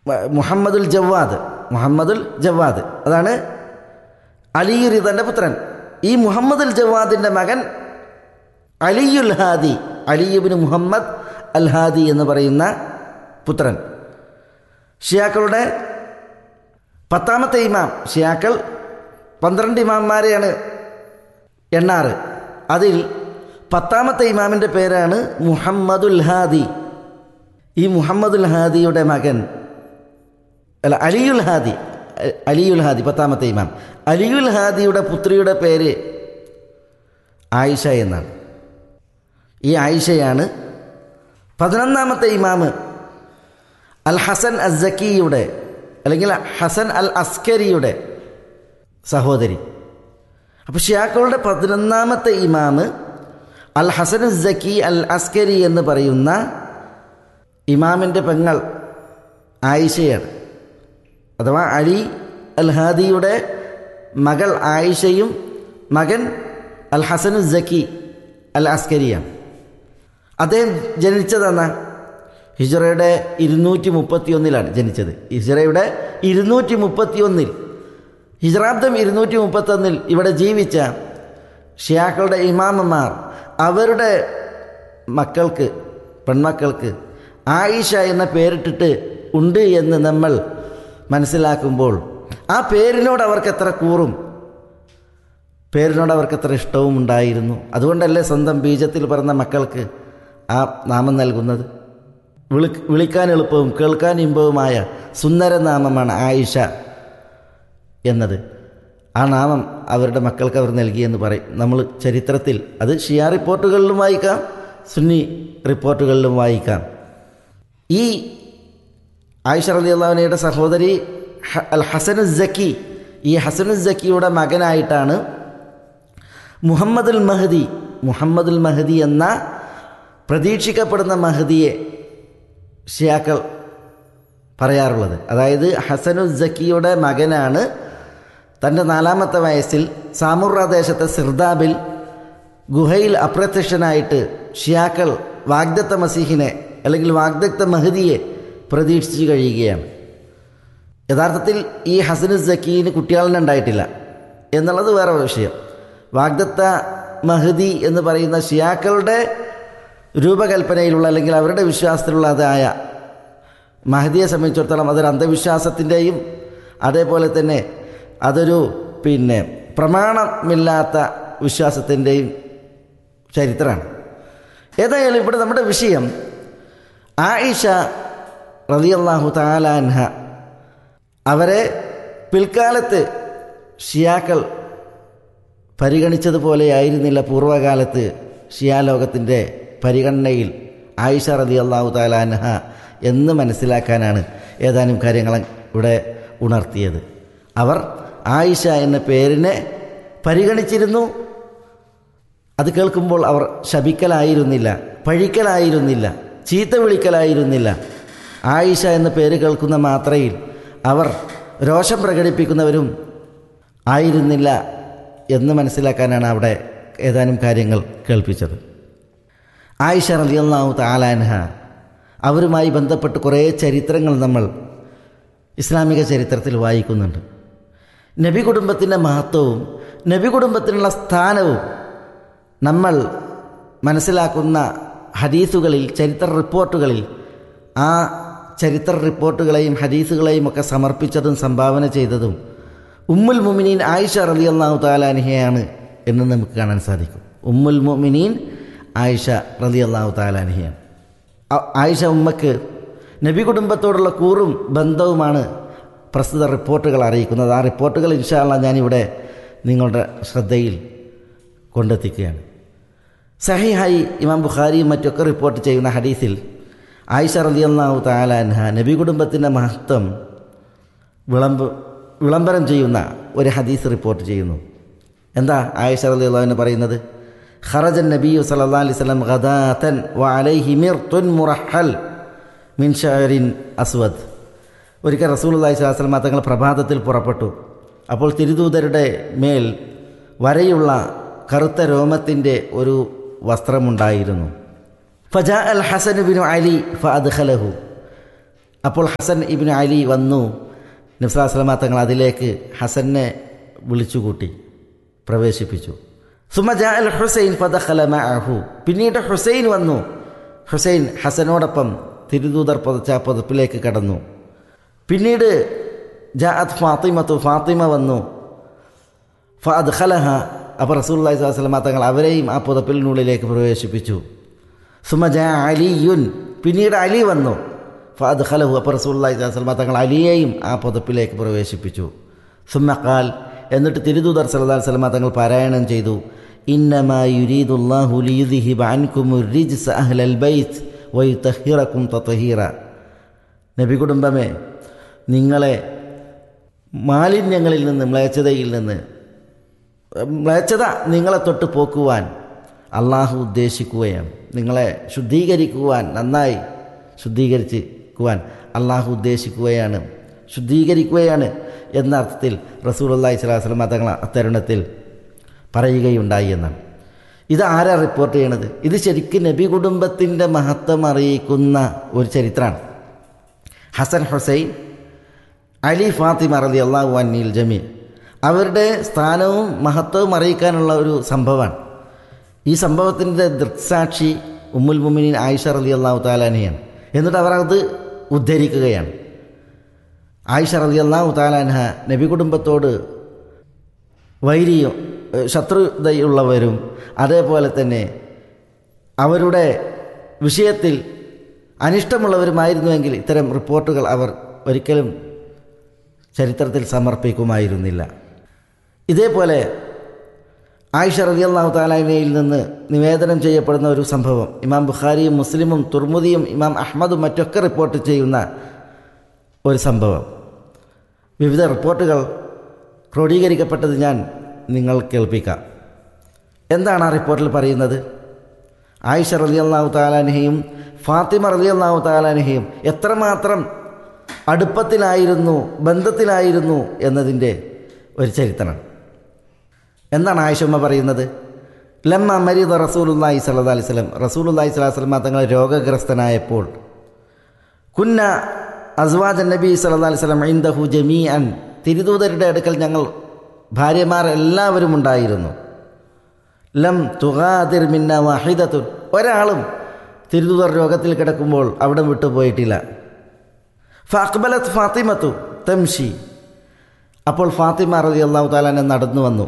മുഹമ്മദുൽ Javad മുഹമ്മദുൽ Javad അതാണ് അലി റിദന്റെ പുത്രൻ ഈ മുഹമ്മദുൽ ജവാദിൻ്റെ മകൻ അലിയുൽ ഹാദി അലിയുബിന് മുഹമ്മദ് അൽ ഹാദി എന്ന് പറയുന്ന പുത്രൻ ഷിയാക്കളുടെ പത്താമത്തെ ഇമാം ഷിയാക്കൾ പന്ത്രണ്ട് ഇമാംമാരെയാണ് എണ്ണാറ് അതിൽ പത്താമത്തെ ഇമാമിൻ്റെ പേരാണ് മുഹമ്മദുൽ ഹാദി ഈ മുഹമ്മദുൽ ഹാദിയുടെ മകൻ അല്ല അലിയുൽ ഹാദി അ- അലിയുൽ ഹാദി പത്താമത്തെ ഇമാം അലിയുൽ ഹാദിയുടെ പുത്രിയുടെ പേര് ആയിഷ എന്നാണ് ഈ ആയിഷയാണ് പതിനൊന്നാമത്തെ ഇമാമ് അൽ ഹസൻ അസക്കിയുടെ അല്ലെങ്കിൽ ഹസൻ അൽ അസ്കരിയുടെ സഹോദരി അപ്പോൾ ഷിയാക്കളുടെ പതിനൊന്നാമത്തെ ഇമാമ് അൽ ഹസൻ സക്കി അൽ അസ്കരി എന്ന് പറയുന്ന ഇമാമിൻ്റെ പെങ്ങൾ ആയിഷയാണ് അഥവാ അലി അൽ ഹാദിയുടെ മകൾ ആയിഷയും മകൻ അൽ ഹസനു സക്കി അൽ അസ്കരിയാണ് അദ്ദേഹം ജനിച്ചതെന്ന ഹിജറയുടെ ഇരുന്നൂറ്റി മുപ്പത്തി ഒന്നിലാണ് ജനിച്ചത് ഹിജറയുടെ ഇരുന്നൂറ്റി മുപ്പത്തി ഒന്നിൽ ഹിജറാബ്ദം ഇരുന്നൂറ്റി മുപ്പത്തൊന്നിൽ ഇവിടെ ജീവിച്ച ഷിയാക്കളുടെ ഇമാമന്മാർ അവരുടെ മക്കൾക്ക് പെൺമക്കൾക്ക് ആയിഷ എന്ന പേരിട്ടിട്ട് ഉണ്ട് എന്ന് നമ്മൾ മനസ്സിലാക്കുമ്പോൾ ആ പേരിനോട് അവർക്ക് എത്ര കൂറും പേരിനോട് അവർക്ക് എത്ര ഇഷ്ടവും ഉണ്ടായിരുന്നു അതുകൊണ്ടല്ലേ സ്വന്തം ബീജത്തിൽ പറഞ്ഞ മക്കൾക്ക് ആ നാമം നൽകുന്നത് വിളി വിളിക്കാൻ എളുപ്പവും കേൾക്കാൻ ഇമ്പവുമായ സുന്ദര നാമമാണ് ആയിഷ എന്നത് ആ നാമം അവരുടെ മക്കൾക്ക് അവർ നൽകിയെന്ന് പറയും നമ്മൾ ചരിത്രത്തിൽ അത് ഷിയ റിപ്പോർട്ടുകളിലും വായിക്കാം സുന്നി റിപ്പോർട്ടുകളിലും വായിക്കാം ഈ ആയിഷ റലി അള്ളാഹുനയുടെ സഹോദരി ഹ- അൽ ഹസനു സക്കി ഈ ഹസനു സക്കിയുടെ മകനായിട്ടാണ് മുഹമ്മദുൽ മഹദി മുഹമ്മദുൽ മഹദി എന്ന പ്രതീക്ഷിക്കപ്പെടുന്ന മഹദിയെ ഷിയാക്കൾ പറയാറുള്ളത് അതായത് ഹസനു സക്കിയുടെ മകനാണ് തൻ്റെ നാലാമത്തെ വയസ്സിൽ സാമുറ ദേശത്തെ സിർദാബിൽ ഗുഹയിൽ അപ്രത്യക്ഷനായിട്ട് ഷിയാക്കൾ വാഗ്ദത്ത മസീഹിനെ അല്ലെങ്കിൽ വാഗ്ദത്ത മഹദിയെ പ്രതീക്ഷിച്ചു കഴിയുകയാണ് യഥാർത്ഥത്തിൽ ഈ ഹസനു സക്കീന് കുട്ടികളെ ഉണ്ടായിട്ടില്ല എന്നുള്ളത് വേറെ വിഷയം വാഗ്ദത്ത മഹദി എന്ന് പറയുന്ന ഷിയാക്കളുടെ രൂപകൽപ്പനയിലുള്ള അല്ലെങ്കിൽ അവരുടെ വിശ്വാസത്തിലുള്ളതായ മഹദിയെ സംബന്ധിച്ചിടത്തോളം അതൊരു അന്ധവിശ്വാസത്തിൻ്റെയും അതേപോലെ തന്നെ അതൊരു പിന്നെ പ്രമാണമില്ലാത്ത വിശ്വാസത്തിൻ്റെയും ചരിത്രമാണ് ഏതായാലും ഇവിടെ നമ്മുടെ വിഷയം ആയിഷ റളിയല്ലാഹു താലാൻഹ അവരെ പിൽക്കാലത്ത് ഷിയാക്കൾ പരിഗണിച്ചതുപോലെയായിരുന്നില്ല പൂർവ്വകാലത്ത് ഷിയാലോകത്തിൻ്റെ പരിഗണനയിൽ ആയിഷ റതി അള്ളാഹു താലാൻഹ എന്ന് മനസ്സിലാക്കാനാണ് ഏതാനും കാര്യങ്ങൾ ഇവിടെ ഉണർത്തിയത് അവർ ആയിഷ എന്ന പേരിനെ പരിഗണിച്ചിരുന്നു അത് കേൾക്കുമ്പോൾ അവർ ശപിക്കലായിരുന്നില്ല പഴിക്കലായിരുന്നില്ല ചീത്ത വിളിക്കലായിരുന്നില്ല ആയിഷ എന്ന പേര് കേൾക്കുന്ന മാത്രയിൽ അവർ രോഷം പ്രകടിപ്പിക്കുന്നവരും ആയിരുന്നില്ല എന്ന് മനസ്സിലാക്കാനാണ് അവിടെ ഏതാനും കാര്യങ്ങൾ കേൾപ്പിച്ചത് ആയിഷ റളിയല്ലാഹു താലാൻഹ അവരുമായി ബന്ധപ്പെട്ട് കുറേ ചരിത്രങ്ങൾ നമ്മൾ ഇസ്ലാമിക ചരിത്രത്തിൽ വായിക്കുന്നുണ്ട് നബി കുടുംബത്തിൻ്റെ മഹത്വവും നബി കുടുംബത്തിനുള്ള സ്ഥാനവും നമ്മൾ മനസ്സിലാക്കുന്ന ഹദീസുകളിൽ ചരിത്ര റിപ്പോർട്ടുകളിൽ ആ ചരിത്ര റിപ്പോർട്ടുകളെയും ഹദീസുകളെയും ഒക്കെ സമർപ്പിച്ചതും സംഭാവന ചെയ്തതും ഉമ്മുൽ മുമിനീൻ ആയിഷ റലി അള്ളാഹു താലാനിഹയാണ് എന്ന് നമുക്ക് കാണാൻ സാധിക്കും ഉമ്മുൽ മുമിനീൻ ആയിഷ റലി അള്ളാഹു താലാനിഹയാണ് ആ- ആയിഷ ഉമ്മക്ക് നബി കുടുംബത്തോടുള്ള കൂറും ബന്ധവുമാണ് പ്രസ്തുത റിപ്പോർട്ടുകൾ അറിയിക്കുന്നത് ആ റിപ്പോർട്ടുകൾ ഇൻഷാല്ല ഞാനിവിടെ നിങ്ങളുടെ ശ്രദ്ധയിൽ കൊണ്ടെത്തിക്കുകയാണ് സഹിഹായി ഇമാം ബുഖാരിയും മറ്റൊക്കെ റിപ്പോർട്ട് ചെയ്യുന്ന ഹദീസിൽ ആയിഷ റളിയല്ലാഹു താലാൻഹ നബി കുടുംബത്തിൻ്റെ മഹത്വം വിളമ്പ് വിളംബരം ചെയ്യുന്ന ഒരു ഹദീസ് റിപ്പോർട്ട് ചെയ്യുന്നു എന്താ ആയിഷ റളിയല്ലാഹുവിന് പറയുന്നത് ഖറജൻ നബിയു സല്ലല്ലാഹു അലൈഹി വസല്ലം ഗദാതൻ വ അലൈഹി മിർത്തുൻ മുറഹൽ മിൻ ഷഅരിൻ അസ്വദ് ഒരിക്കൽ റസൂലുള്ളാഹി സ്വല്ലല്ലാഹു അലൈഹി വസല്ലം തങ്ങൾ പ്രഭാതത്തിൽ പുറപ്പെട്ടു അപ്പോൾ തിരുദൂതരുടെ മേൽ വരയുള്ള കറുത്ത രോമത്തിൻ്റെ ഒരു വസ്ത്രമുണ്ടായിരുന്നു ഫജാ അൽ ഹസൻ ബിനു അലി ഫ അദ്ഖലഹു അപ്പോൾ ഹസൻ ഇബിൻ അലി വന്നു നബ്സലാസ്ലമ തങ്ങൾ അതിലേക്ക് ഹസനെ വിളിച്ചുകൂട്ടി പ്രവേശിപ്പിച്ചു സുമജ അൽ ഹുസൈൻ ഫതഖലമഅഹു പിന്നീട് ഹുസൈൻ വന്നു ഹുസൈൻ ഹസനോടൊപ്പം തിരുദൂതർ പതച്ച പതിപ്പിലേക്ക് കടന്നു പിന്നീട് ജാഅത്ത് ഫാത്തിമത്തു ഫാത്തിമ വന്നു ഫഅദ് ഖലഹ അപ്പോൾ റസൂല്ലി സ്വലമ തങ്ങൾ അവരെയും ആ പുതപ്പിലിനുള്ളിലേക്ക് പ്രവേശിപ്പിച്ചു സുമജ അലിയുൻ പിന്നീട് അലി വന്നു ഫഅദ് ഖലഹു അപ്പോൾ റസൂല്ലി സ്വലമ തങ്ങൾ അലിയെയും ആ പുതപ്പിലേക്ക് പ്രവേശിപ്പിച്ചു സുമ്മഖാൽ എന്നിട്ട് തിരുദൂതർ സല്ലല്ലാഹു അലൈഹി വസല്ലമ തങ്ങൾ പാരായണം ചെയ്തു ഇന്നമാ യുരീദുല്ലാഹു ലിയുദ്ഹിബ അൻകും റിജ്സ അഹ്ലൽ ബൈത്ത് വയുതഹിറക്കും തതഹീറ നബി കുടുംബമേ നിങ്ങളെ മാലിന്യങ്ങളിൽ നിന്ന് മ്ലേച്ഛതയിൽ നിന്ന് മ്ലേച്ഛത നിങ്ങളെ തൊട്ട് പോക്കുവാൻ അള്ളാഹു ഉദ്ദേശിക്കുകയാണ് നിങ്ങളെ ശുദ്ധീകരിക്കുവാൻ നന്നായി ശുദ്ധീകരിക്കുവാൻ അള്ളാഹു ഉദ്ദേശിക്കുകയാണ് ശുദ്ധീകരിക്കുകയാണ് എന്ന അർത്ഥത്തിൽ റസൂൽ അള്ളാഹി സ്വലാസ്ലം തങ്ങൾ അത്തരുണത്തിൽ പറയുകയുണ്ടായി എന്നാണ് ഇത് ആരാ റിപ്പോർട്ട് ചെയ്യണത് ഇത് ശരിക്കും നബി കുടുംബത്തിൻ്റെ മഹത്വം അറിയിക്കുന്ന ഒരു ചരിത്രമാണ് ഹസൻ ഹുസൈൻ അലി ഫാത്തിമ റലി അള്ളാഹു അന്നിൽ ജമീൽ അവരുടെ സ്ഥാനവും മഹത്വവും അറിയിക്കാനുള്ള ഒരു സംഭവമാണ് ഈ സംഭവത്തിൻ്റെ ദൃക്സാക്ഷി ഉമ്മുൽ മുമിനീൻ ആയിഷ റലി അള്ളാഹു താലാനയാണ് എന്നിട്ട് അവർ അത് ഉദ്ധരിക്കുകയാണ് ആയിഷ റലി അള്ളാഹു താലാൻഹ നബി കുടുംബത്തോട് വൈരിയും ശത്രുതയുള്ളവരും അതേപോലെ തന്നെ അവരുടെ വിഷയത്തിൽ അനിഷ്ടമുള്ളവരുമായിരുന്നുവെങ്കിൽ ഇത്തരം റിപ്പോർട്ടുകൾ അവർ ഒരിക്കലും ചരിത്രത്തിൽ സമർപ്പിക്കുമായിരുന്നില്ല ഇതേപോലെ ആയിഷ റലിയല്ലാഹു താലാനയിൽ നിന്ന് നിവേദനം ചെയ്യപ്പെടുന്ന ഒരു സംഭവം ഇമാം ബുഖാരിയും മുസ്ലിമും തുർമുദിയും ഇമാം അഹമ്മദും മറ്റൊക്കെ റിപ്പോർട്ട് ചെയ്യുന്ന ഒരു സംഭവം വിവിധ റിപ്പോർട്ടുകൾ ക്രോഡീകരിക്കപ്പെട്ടത് ഞാൻ നിങ്ങൾ കേൾപ്പിക്കാം എന്താണ് ആ റിപ്പോർട്ടിൽ പറയുന്നത് ആയിഷ റലിയല്ലാഹു താലാനഹയും ഫാത്തിമ റലിയല്ലാഹു താലാനഹയും എത്രമാത്രം അടുപ്പത്തിലായിരുന്നു ബന്ധത്തിലായിരുന്നു എന്നതിൻ്റെ ഒരു ചരിത്രം എന്താണ് ആയിഷമ്മ പറയുന്നത് ലമ്മ മരീദ റസൂലുല്ലാഹി സല്ലാ അലൈഹി സ്വലം റസൂലുല്ലാഹി സ്വലാഹു വസ്ലമ തങ്ങൾ രോഗഗ്രസ്തനായപ്പോൾ കുന്ന അസ്വാജ് നബി സല്ലാ അലൈഹി സ്വലം ഐന്ദഹു ജമീ അൻ തിരുദൂതരുടെ അടുക്കൽ ഞങ്ങൾ ഭാര്യമാർ എല്ലാവരും ഉണ്ടായിരുന്നു ലം തുഹാദിർ മിന്ന വാഹിദത്തുൻ ഒരാളും തിരുദൂതർ രോഗത്തിൽ കിടക്കുമ്പോൾ അവിടെ വിട്ടുപോയിട്ടില്ല ഫഅക്ബലത്ത് ഫാത്തിമത്തു തംഷി അപ്പോൾ ഫാത്തിമ റതി അള്ളാഹു താലാനെ നടന്നു വന്നു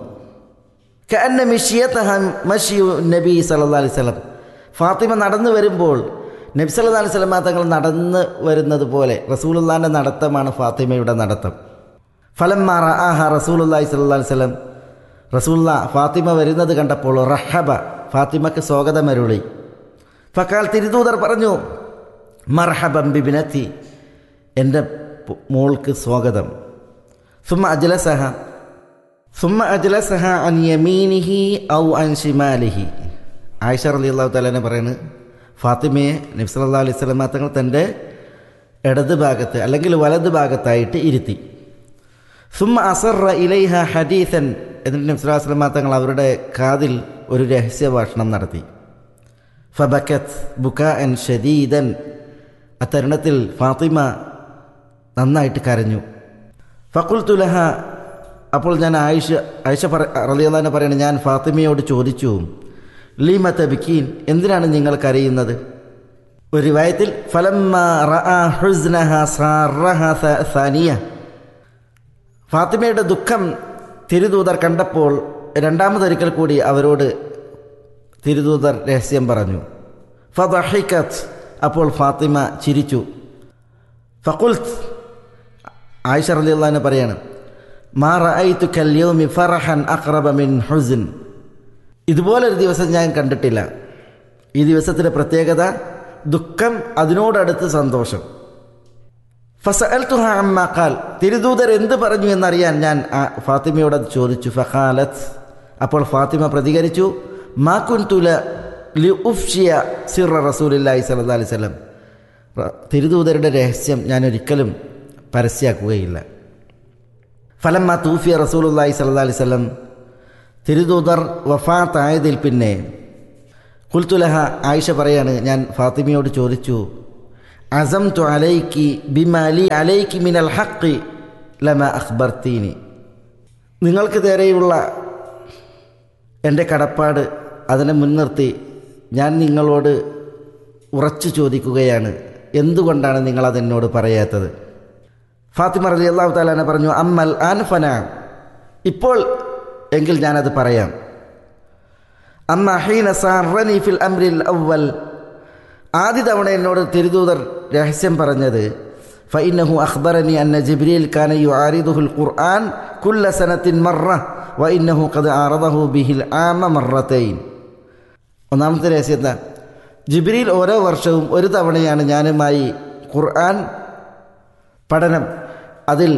കഅന്ന മിഷിയത്തഹ മഷിയു നബി സല്ലാ അലൈഹി സ്വലം ഫാത്തിമ നടന്നു വരുമ്പോൾ നബി സല്ലാ അലൈഹി സ്വലമ തങ്ങൾ നടന്ന് വരുന്നത് പോലെ റസൂലുള്ളാൻ്റെ നടത്തമാണ് ഫാത്തിമയുടെ നടത്തം ഫലം മാറ ആഹ റസൂലുല്ലാഹി സല്ലാ അലൈഹി സ്വലം റസൂല്ല ഫാത്തിമ വരുന്നത് കണ്ടപ്പോൾ റഹബ ഫാത്തിമക്ക് സ്വാഗതമരുളി ഫക്കാൽ തിരുദൂതർ പറഞ്ഞു മർഹബം ബിബിനത്തി എൻ്റെ മോൾക്ക് സ്വാഗതം സുമ അജ്ലസഹ സുമ അജ്ലസഹ അൻ യമീനിഹി ഔ അൻ ഷിമാലിഹി ആയിഷ റലി അള്ളാഹു തലാനെ പറയുന്നത് ഫാത്തിമയെ നബ്സല്ലാ അലൈഹി സ്വലമ തങ്ങൾ തൻ്റെ ഇടത് ഭാഗത്ത് അല്ലെങ്കിൽ വലത് ഭാഗത്തായിട്ട് ഇരുത്തി സുമ അസറ ഇലൈഹ ഹദീസൻ എന്നിട്ട് നബ്സുലാസ്ലമ തങ്ങൾ അവരുടെ കാതിൽ ഒരു രഹസ്യ ഭാഷണം നടത്തി ഫബക്കത്ത് ബുക്ക എൻ ഷദീദൻ അത്തരുണത്തിൽ ഫാത്തിമ നന്നായിട്ട് കരഞ്ഞു ഫക്കുൽ തുലഹ അപ്പോൾ ഞാൻ ആയിഷ ആയിഷ പറ റലിയല്ലാന്നെ പറയണ ഞാൻ ഫാത്തിമയോട് ചോദിച്ചു ലീമ തബിക്കീൻ എന്തിനാണ് നിങ്ങൾ കരയുന്നത് ഒരു വായത്തിൽ ഫലമ്മ സാനിയ ഫാത്തിമയുടെ ദുഃഖം തിരുദൂതർ കണ്ടപ്പോൾ രണ്ടാമതൊരിക്കൽ കൂടി അവരോട് തിരുദൂതർ രഹസ്യം പറഞ്ഞു ഫദഹിക്കത്ത് അപ്പോൾ ഫാത്തിമ ചിരിച്ചു ഫക്കുൽത്ത് ആയിഷ റലിയുള്ളഹാനെ പറയാണ് മാ റഅയ്തു കല്യോമി ഫറഹൻ അഖ്റബ മിൻ ഹുസിൻ ഇതുപോലൊരു ദിവസം ഞാൻ കണ്ടിട്ടില്ല ഈ ദിവസത്തിൻ്റെ പ്രത്യേകത ദുഃഖം അതിനോടടുത്ത് സന്തോഷം ഫസഅൽതുഹ അമ്മ ഖാൽ തിരുദൂതർ എന്ത് പറഞ്ഞു എന്നറിയാൻ ഞാൻ ഫാത്തിമയോട് അത് ചോദിച്ചു ഫഖാലത്ത് അപ്പോൾ ഫാത്തിമ പ്രതികരിച്ചു മാ കുൻതുല ലി ഉഫ്ഷിയ സിറ റസൂലില്ലാഹി സല്ലല്ലാഹി അലൈഹി വസല്ലം തിരുദൂതരുടെ രഹസ്യം ഞാൻ ഒരിക്കലും പരസ്യമാക്കുകയില്ല ഫലമ്മ തൂഫിയ റസൂലുല്ലാഹി സല്ലല്ലാഹി അലൈഹി വസല്ലം തിരുദൂതർ വഫാത്തായതിൽ പിന്നെ കുൽത്തുലഹ ആയിഷ പറയാണ് ഞാൻ ഫാത്തിമയോട് ചോദിച്ചു അസംതു അലൈക്കി ബിമാലി അലൈക്കി മിനൽ ഹക്കി ലമ അഖ്ബർത്തീനി നിങ്ങൾക്ക് നേരെയുള്ള എൻ്റെ കടപ്പാട് അതിനെ മുൻനിർത്തി ഞാൻ നിങ്ങളോട് ഉറച്ചു ചോദിക്കുകയാണ് എന്തുകൊണ്ടാണ് നിങ്ങളതെന്നോട് പറയാത്തത് ഫാത്തിമ റലി അള്ളാഹു താലാനെ പറഞ്ഞു അമ്മൽ ആൻഫന ഇപ്പോൾ എങ്കിൽ ഞാനത് പറയാം അമ്മ ഹീന സാറനി ഫിൽ അംരിൽ അവൽ ആദ്യ തവണ എന്നോട് തിരുദൂതർ രഹസ്യം പറഞ്ഞത് ഫൈനഹു അഖ്ബറനി അന്ന ജിബ്രീൽ കാന യുആരിദുഹുൽ ഖുർആൻ കുല്ല സനത്തിൻ മറ വഇന്നഹു ഖദ് ആറദഹു ബിഹിൽ ആമ മറത്തൈൻ ഒന്നാമത്തെ രഹസ്യം എന്താ ജിബ്രീൽ ഓരോ വർഷവും ഒരു തവണയാണ് ഞാനുമായി ഖുർആൻ പഠനം അതിൽ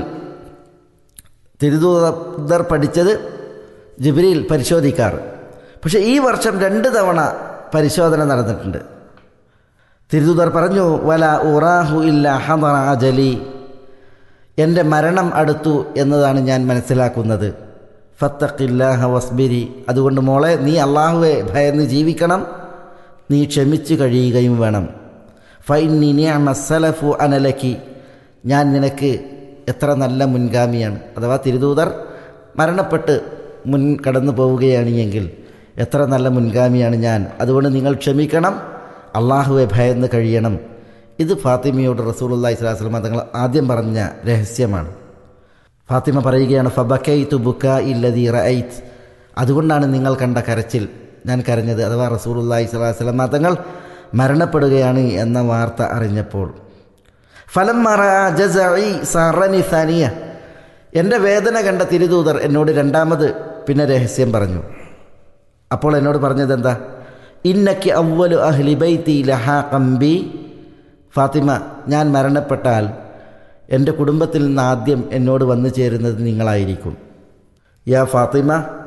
തിരുദൂതർ പഠിച്ചത് ജിബ്രീൽ പരിശോധിക്കാറ് പക്ഷെ ഈ വർഷം രണ്ട് തവണ പരിശോധന നടന്നിട്ടുണ്ട് തിരുദൂതർ പറഞ്ഞു വല ഉറാഹു ഇല്ല ഹമറ അജലി എൻ്റെ മരണം അടുത്തു എന്നതാണ് ഞാൻ മനസ്സിലാക്കുന്നത് ഫത്തഖില്ലാഹ വസ്ബിരി അതുകൊണ്ട് മോളെ നീ അള്ളാഹുവെ ഭയന്ന് ജീവിക്കണം നീ ക്ഷമിച്ചു കഴിയുകയും വേണം ഫൈനി മസലഫു അനലക്കി ഞാൻ നിനക്ക് എത്ര നല്ല മുൻഗാമിയാണ് അഥവാ തിരുദൂതർ മരണപ്പെട്ട് മുൻ കടന്നു പോവുകയാണ് എങ്കിൽ എത്ര നല്ല മുൻഗാമിയാണ് ഞാൻ അതുകൊണ്ട് നിങ്ങൾ ക്ഷമിക്കണം അള്ളാഹുവെ ഭയന്ന് കഴിയണം ഇത് ഫാത്തിമയോട് റസൂലുല്ലാ ഇസ്ലാസ്ലമ തങ്ങൾ ആദ്യം പറഞ്ഞ രഹസ്യമാണ് ഫാത്തിമ പറയുകയാണ് ഫബക്കൈ തു ബുക്ക ഇല്ലതി റൈറ്റ് അതുകൊണ്ടാണ് നിങ്ങൾ കണ്ട കരച്ചിൽ ഞാൻ കരഞ്ഞത് അഥവാ റസൂലുല്ലാ ഇസ്ലാസ്ലമ തങ്ങൾ മരണപ്പെടുകയാണ് എന്ന വാർത്ത അറിഞ്ഞപ്പോൾ ഫലം മറ ജസഇ സറനി സാനിയ എൻ്റെ വേദന കണ്ട തിരുദൂതർ എന്നോട് രണ്ടാമത് പിന്നെ രഹസ്യം പറഞ്ഞു അപ്പോൾ എന്നോട് പറഞ്ഞത് എന്താ ഇന്നക്ക് അവലു അഹ്ലി ബൈത്തി ലഹാ കമ്പി ഫാത്തിമ ഞാൻ മരണപ്പെട്ടാൽ എൻ്റെ കുടുംബത്തിൽ നിന്ന് ആദ്യം എന്നോട് വന്നു ചേരുന്നത് നിങ്ങളായിരിക്കും യാ ഫാത്തിമ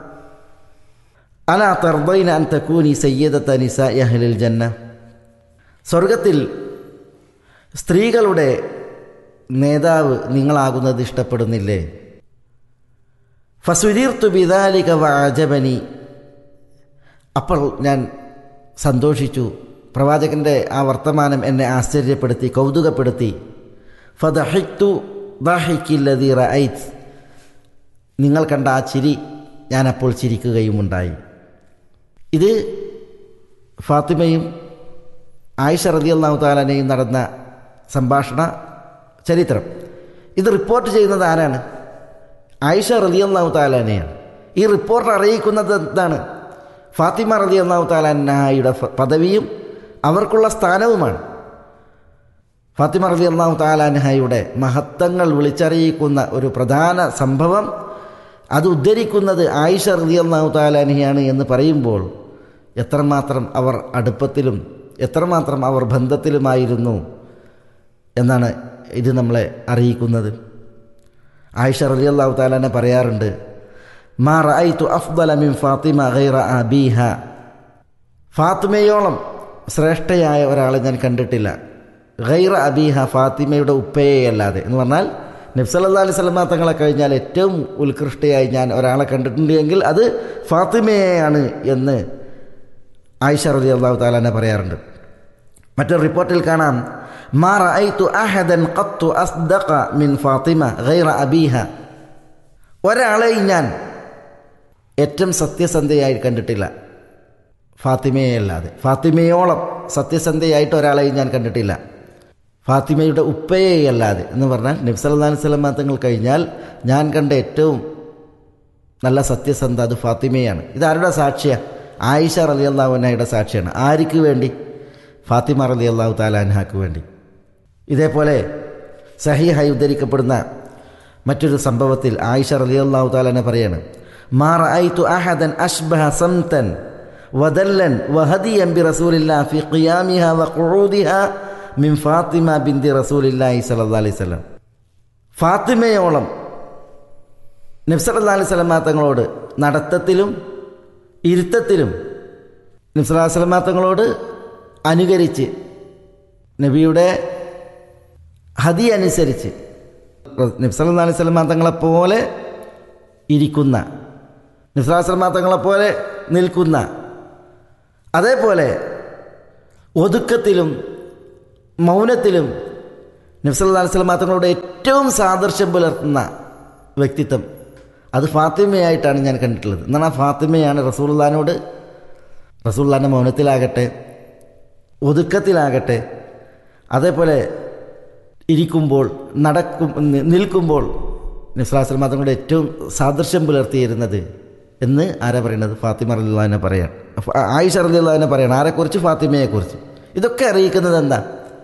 അലാ തർബൈന അൻ തക്കൂനി സയ്യദത്ത നിസ അഹ്ലിൽ ജന്ന സ്വർഗത്തിൽ സ്ത്രീകളുടെ നേതാവ് നിങ്ങളാകുന്നത് ഇഷ്ടപ്പെടുന്നില്ലേ ഫസുരീർത്തു ബിദാലിക വാജബനി അപ്പോൾ ഞാൻ സന്തോഷിച്ചു പ്രവാചകൻ്റെ ആ വർത്തമാനം എന്നെ ആശ്ചര്യപ്പെടുത്തി കൗതുകപ്പെടുത്തി ഫദഹിക്തു ദാഹിക്കില്ലതി റൈറ്റ് നിങ്ങൾ കണ്ട ആ ചിരി ഞാനപ്പോൾ ചിരിക്കുകയുമുണ്ടായി ഇത് ഫാത്തിമയും ആയിഷ റതി അള്ളാഹു താലനെയും നടന്ന സംഭാഷണ ചരിത്രം ഇത് റിപ്പോർട്ട് ചെയ്യുന്നത് ആരാണ് ആയിഷ റതി അള്ളാഹു താലാനെയാണ് ഈ റിപ്പോർട്ട് അറിയിക്കുന്നത് എന്താണ് ഫാത്തിമ റതി അള്ളാഹു താലാനയുടെ പദവിയും അവർക്കുള്ള സ്ഥാനവുമാണ് ഫാത്തിമ റതി അള്ളാഹു താലാൻഹയുടെ മഹത്വങ്ങൾ വിളിച്ചറിയിക്കുന്ന ഒരു പ്രധാന സംഭവം അത് ഉദ്ധരിക്കുന്നത് ആയിഷ റതി അള്ളാഹു താലാൻഹയാണ് എന്ന് പറയുമ്പോൾ എത്രമാത്രം അവർ അടുപ്പത്തിലും എത്രമാത്രം അവർ ബന്ധത്തിലുമായിരുന്നു എന്നാണ് ഇത് നമ്മളെ അറിയിക്കുന്നത് ആയിഷ റലി അള്ളാഹു താലാനെ പറയാറുണ്ട് മാ റഅയ്തു അഫ്ദല മിൻ ഫാത്തിമ ഗൈറ അബീഹ ഫാത്തിമയോളം ശ്രേഷ്ഠയായ ഒരാളെ ഞാൻ കണ്ടിട്ടില്ല ഗൈറ അബീഹ ഫാത്തിമയുടെ ഉപ്പയെ അല്ലാതെ എന്ന് പറഞ്ഞാൽ നബ്സല്ലാ അലൈഹി സ്വലമ തങ്ങളെ കഴിഞ്ഞാൽ ഏറ്റവും ഉത്കൃഷ്ടയായി ഞാൻ ഒരാളെ കണ്ടിട്ടുണ്ട് എങ്കിൽ അത് ഫാത്തിമയെയാണ് എന്ന് ആയിഷ റലി അള്ളാഹു താലാനെ പറയാറുണ്ട് മറ്റൊരു റിപ്പോർട്ടിൽ കാണാം മാ റഅയ്തു അഹദൻ ഖത്തു അസ്ദഖ മിൻ ഫാത്തിമ ഗൈറ അബീഹ ഒരാളെയും ഞാൻ ഏറ്റവും സത്യസന്ധയായി കണ്ടിട്ടില്ല ഫാത്തിമയെ അല്ലാതെ ഫാത്തിമയോളം സത്യസന്ധയായിട്ട് ഒരാളെയും ഞാൻ കണ്ടിട്ടില്ല ഫാത്തിമയുടെ ഉപ്പയെ അല്ലാതെ എന്ന് പറഞ്ഞാൽ നബ്സല്ലാ സ്വലമ തങ്ങൾ കഴിഞ്ഞാൽ ഞാൻ കണ്ട ഏറ്റവും നല്ല സത്യസന്ധ അത് ഫാത്തിമയാണ് ഇതാരുടെ സാക്ഷിയാണ് ആയിഷ റലി അള്ളാഹുനയുടെ സാക്ഷിയാണ് ആർക്ക് വേണ്ടി ഫാത്തിമ റലി അള്ളാഹു താലാൻഹാക്ക് വേണ്ടി ഇതേപോലെ സഹിഹായി ഉദ്ധരിക്കപ്പെടുന്ന മറ്റൊരു സംഭവത്തിൽ ആയിഷ റലി അള്ളാഹു താലാനെ പറയാണ് മാർ ഐതു അഹദൻ അഷ്ബഹ സംതൻ വദല്ലൻ വഹദിയൻ ബി റസൂലില്ല ഫി ഖിയാമിഹ വഖുഊദിഹ മിൻ ഫാത്തിമ ബിന്തി റസൂലില്ലാഹി സല്ലല്ലാഹു അലൈഹി വസല്ലം ഫാത്തിമയോളം നബ്സല്ലാ അലൈഹി സ്വലമാ തങ്ങളോട് നടത്തത്തിലും ഇരുത്തത്തിലും നബ്സല്ലാ സ്വലമാ തങ്ങളോട് അനുകരിച്ച് നബിയുടെ ഹതി അനുസരിച്ച് നബ്സല്ലാ അലൈഹി സ്വലമാ തങ്ങളെപ്പോലെ ഇരിക്കുന്ന നബ്സല്ലാ സ്വലമാ തങ്ങളെപ്പോലെ നിൽക്കുന്ന അതേപോലെ ഒതുക്കത്തിലും മൗനത്തിലും നബ്സല്ലാ വസ്ലം തങ്ങളോട് ഏറ്റവും സാദൃശ്യം പുലർത്തുന്ന വ്യക്തിത്വം അത് ഫാത്തിമയായിട്ടാണ് ഞാൻ കണ്ടിട്ടുള്ളത് എന്നാൽ ആ ഫാത്തിമയാണ് റസൂള്ളഹാനോട് റസൂള്ളഹാൻ്റെ മൗനത്തിലാകട്ടെ ഒതുക്കത്തിലാകട്ടെ അതേപോലെ ഇരിക്കുമ്പോൾ നടക്കും നിൽക്കുമ്പോൾ നിസ്ലാസ്ലം തങ്ങളുടെ ഏറ്റവും സാദൃശ്യം പുലർത്തിയിരുന്നത് എന്ന് ആരാ പറയുന്നത് ഫാത്തിമ റലിള്ളഹാനെ പറയാൻ ആയിഷ റലിള്ളഹാനെ പറയണം ആരെക്കുറിച്ച് ഫാത്തിമയെക്കുറിച്ച് ഇതൊക്കെ അറിയിക്കുന്നത് എന്താ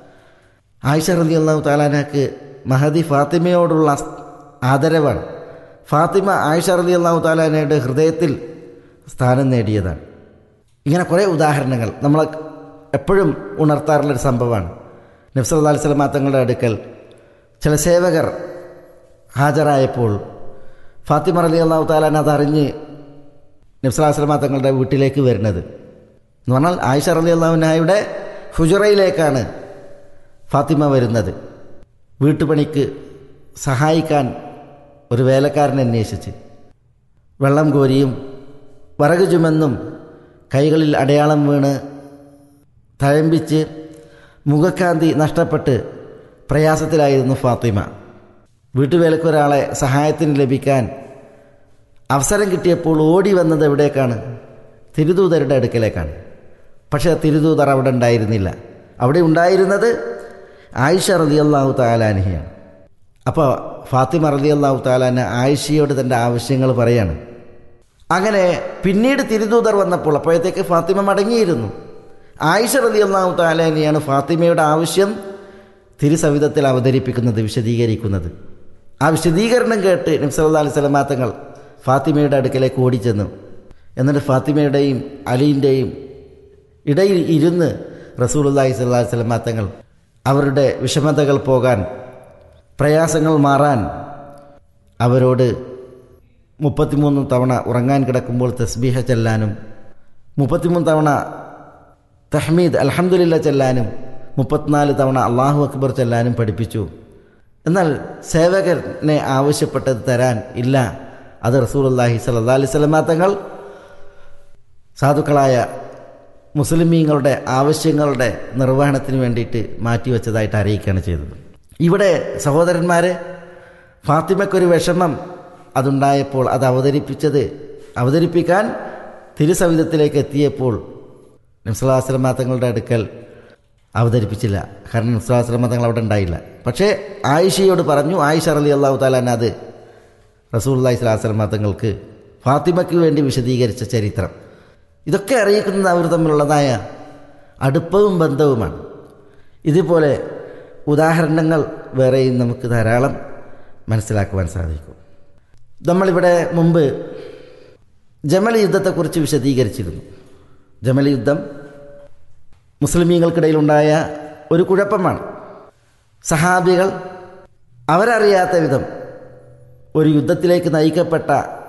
ആയിഷ റലി അള്ളാഹു താലാനക്ക് മഹദി ഫാത്തിമയോടുള്ള ആദരവാണ് ഫാത്തിമ ആയിഷ റലി അള്ളാഹു താലാനയുടെ ഹൃദയത്തിൽ സ്ഥാനം നേടിയതാണ് ഇങ്ങനെ കുറേ ഉദാഹരണങ്ങൾ നമ്മൾ എപ്പോഴും ഉണർത്താറുള്ളൊരു സംഭവമാണ് നബ്സല്ലാ അലൈഹി സ്വലമാ തങ്ങളുടെ അടുക്കൽ ചില സേവകർ ഹാജരായപ്പോൾ ഫാത്തിമ അലി അള്ളാഹു താലാൻ അതറിഞ്ഞ് നബ്സല്ലാ സ്വലമാ തങ്ങളുടെ വീട്ടിലേക്ക് വരുന്നത് എന്ന് പറഞ്ഞാൽ ആയിഷ അലി അള്ളാഹുനായുടെ ഹുജറയിലേക്കാണ് ഫാത്തിമ വരുന്നത് വീട്ടുപണിക്ക് സഹായിക്കാൻ ഒരു വേലക്കാരനെ അന്വേഷിച്ച് വെള്ളം കോരിയും വറക് ചുമന്നും കൈകളിൽ അടയാളം വീണ് തഴമ്പിച്ച് മുഖക്കാന്തി നഷ്ടപ്പെട്ട് പ്രയാസത്തിലായിരുന്നു ഫാത്തിമ വീട്ടുവേലക്കൊരാളെ സഹായത്തിന് ലഭിക്കാൻ അവസരം കിട്ടിയപ്പോൾ ഓടി വന്നത് എവിടേക്കാണ് തിരുദൂതരുടെ അടുക്കലേക്കാണ് പക്ഷേ തിരുദൂതർ അവിടെ ഉണ്ടായിരുന്നില്ല അവിടെ ഉണ്ടായിരുന്നത് ആയിഷ റലി അള്ളാഹു താലാനിയാണ് അപ്പോൾ ഫാത്തിമ റലി അള്ളാഹു താലാന് ആയിഷയോട് തൻ്റെ ആവശ്യങ്ങൾ പറയാണ് അങ്ങനെ പിന്നീട് തിരുദൂതർ വന്നപ്പോൾ അപ്പോഴത്തേക്ക് ഫാത്തിമ മടങ്ങിയിരുന്നു ആയിഷ റലി അള്ളാഹു താലാനിയാണ് ഫാത്തിമയുടെ ആവശ്യം തിരുസവിധത്തിൽ അവതരിപ്പിക്കുന്നത് വിശദീകരിക്കുന്നത് ആ വിശദീകരണം കേട്ട് നബ്സല്ലാ അലൈഹി സ്വലമാത്തങ്ങൾ ഫാത്തിമയുടെ അടുക്കലേക്ക് ഓടിച്ചെന്നു എന്നിട്ട് ഫാത്തിമയുടെയും അലീൻ്റെയും ഇടയിൽ ഇരുന്ന് റസൂലുല്ലാഹി സ്വല്ലാ സ്വലമാത്തങ്ങൾ അവരുടെ വിഷമതകൾ പോകാൻ പ്രയാസങ്ങൾ മാറാൻ അവരോട് മുപ്പത്തിമൂന്ന് തവണ ഉറങ്ങാൻ കിടക്കുമ്പോൾ തസ്ബീഹ ചെല്ലാനും മുപ്പത്തിമൂന്ന് തവണ തഹ്മീദ് അലഹമുല്ല ചെല്ലാനും മുപ്പത്തിനാല് തവണ അള്ളാഹു അക്ബർ ചെല്ലാനും പഠിപ്പിച്ചു എന്നാൽ സേവകനെ ആവശ്യപ്പെട്ടത് തരാൻ ഇല്ല അത് റസൂലുല്ലാഹി സല്ലാ അലൈഹി സ്വലമാ തങ്ങൾ സാധുക്കളായ മുസ്ലിമീങ്ങളുടെ ആവശ്യങ്ങളുടെ നിർവഹണത്തിന് വേണ്ടിയിട്ട് മാറ്റിവെച്ചതായിട്ട് അറിയിക്കുകയാണ് ചെയ്തത് ഇവിടെ സഹോദരന്മാരെ ഫാത്തിമയ്ക്കൊരു വിഷമം അതുണ്ടായപ്പോൾ അത് അവതരിപ്പിച്ചത് അവതരിപ്പിക്കാൻ തിരുസവിധത്തിലേക്ക് എത്തിയപ്പോൾ നിംസലാശ്രമ തങ്ങളുടെ അടുക്കൽ അവതരിപ്പിച്ചില്ല കാരണം നിസ്ലാശ്രമ തങ്ങൾ അവിടെ ഉണ്ടായില്ല പക്ഷേ ആയിഷയോട് പറഞ്ഞു ആയിഷ അലി അള്ളാഹു താലാൻ അത് റസൂല്ലാഹി സ്വലാസ്ലമ തങ്ങൾക്ക് ഫാത്തിമയ്ക്ക് വേണ്ടി വിശദീകരിച്ച ചരിത്രം ഇതൊക്കെ അറിയിക്കുന്നത് അവർ തമ്മിലുള്ളതായ അടുപ്പവും ബന്ധവുമാണ് ഇതുപോലെ ഉദാഹരണങ്ങൾ വേറെയും നമുക്ക് ധാരാളം മനസ്സിലാക്കുവാൻ സാധിക്കും നമ്മളിവിടെ മുമ്പ് ജമൽ യുദ്ധത്തെക്കുറിച്ച് വിശദീകരിച്ചിരുന്നു ജമൽ യുദ്ധം മുസ്ലിമീങ്ങൾക്കിടയിലുണ്ടായ ഒരു കുഴപ്പമാണ് സഹാബികൾ അവരറിയാത്ത വിധം ഒരു യുദ്ധത്തിലേക്ക് നയിക്കപ്പെട്ട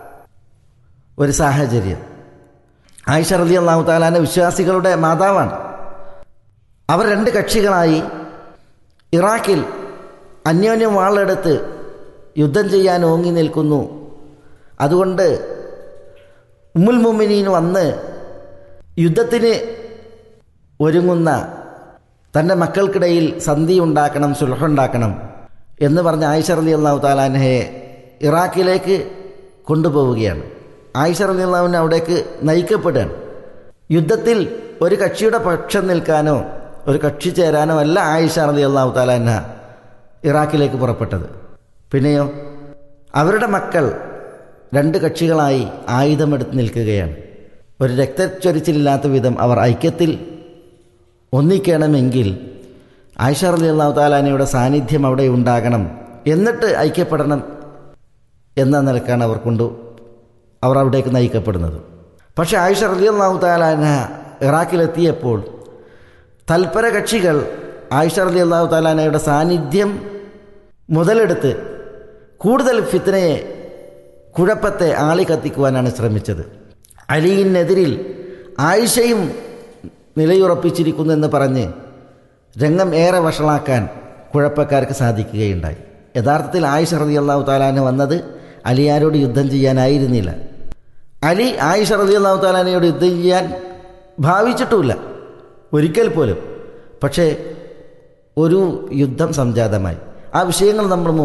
ഒരു സാഹചര്യം ആയിഷ റലി അള്ളാഹു താലാന വിശ്വാസികളുടെ മാതാവാണ് അവർ രണ്ട് കക്ഷികളായി ഇറാഖിൽ അന്യോന്യം വാളെടുത്ത് യുദ്ധം ചെയ്യാൻ ഓങ്ങി നിൽക്കുന്നു അതുകൊണ്ട് ഉമ്മുൽ മുമിനീൻ വന്ന് യുദ്ധത്തിന് ഒരുങ്ങുന്ന തൻ്റെ മക്കൾക്കിടയിൽ സന്ധി ഉണ്ടാക്കണം സുലഹുണ്ടാക്കണം എന്ന് പറഞ്ഞ ആയിഷ റലി അള്ളാഹു താലാനഹയെ ഇറാഖിലേക്ക് കൊണ്ടുപോവുകയാണ് ആയിഷ റലി അള്ളാഹുവിനെ അവിടേക്ക് നയിക്കപ്പെടുകയാണ് യുദ്ധത്തിൽ ഒരു കക്ഷിയുടെ പക്ഷം നിൽക്കാനോ ഒരു കക്ഷി ചേരാനോ അല്ല ആയിഷ റലി അള്ളാഹു താലാന ഇറാഖിലേക്ക് പുറപ്പെട്ടത് പിന്നെയോ അവരുടെ മക്കൾ രണ്ട് കക്ഷികളായി ആയുധമെടുത്ത് നിൽക്കുകയാണ് ഒരു രക്തച്ചൊരിച്ചിലില്ലാത്ത വിധം അവർ ഐക്യത്തിൽ ഒന്നിക്കണമെങ്കിൽ ആയിഷ റലി അള്ളാഹു താലാനയുടെ സാന്നിധ്യം അവിടെ ഉണ്ടാകണം എന്നിട്ട് ഐക്യപ്പെടണം എന്ന നിലക്കാണ് അവർ കൊണ്ട് അവർ അവിടേക്ക് നയിക്കപ്പെടുന്നത് പക്ഷേ ആയിഷ റലി അള്ളാഹു താലാന ഇറാഖിലെത്തിയപ്പോൾ തൽപര കക്ഷികൾ ആയിഷ റലി അള്ളാഹു താലാനയുടെ സാന്നിധ്യം മുതലെടുത്ത് കൂടുതൽ ഫിത്തനയെ കുഴപ്പത്തെ ആളി കത്തിക്കുവാനാണ് ശ്രമിച്ചത് അലിയിനെതിരിൽ ആയിഷയും നിലയുറപ്പിച്ചിരിക്കുന്നു എന്ന് പറഞ്ഞ് രംഗം ഏറെ വഷളാക്കാൻ കുഴപ്പക്കാർക്ക് സാധിക്കുകയുണ്ടായി യഥാർത്ഥത്തിൽ ആയിഷ റതി അള്ളാഹു താലാന് വന്നത് അലിയാരോട് യുദ്ധം ചെയ്യാനായിരുന്നില്ല അലി ആയിഷ റതി അള്ളാഹു താലാനയോട് യുദ്ധം ചെയ്യാൻ ഭാവിച്ചിട്ടുമില്ല ഒരിക്കൽ പോലും പക്ഷേ ഒരു യുദ്ധം സംജാതമായി ആ വിഷയങ്ങൾ നമ്മൾ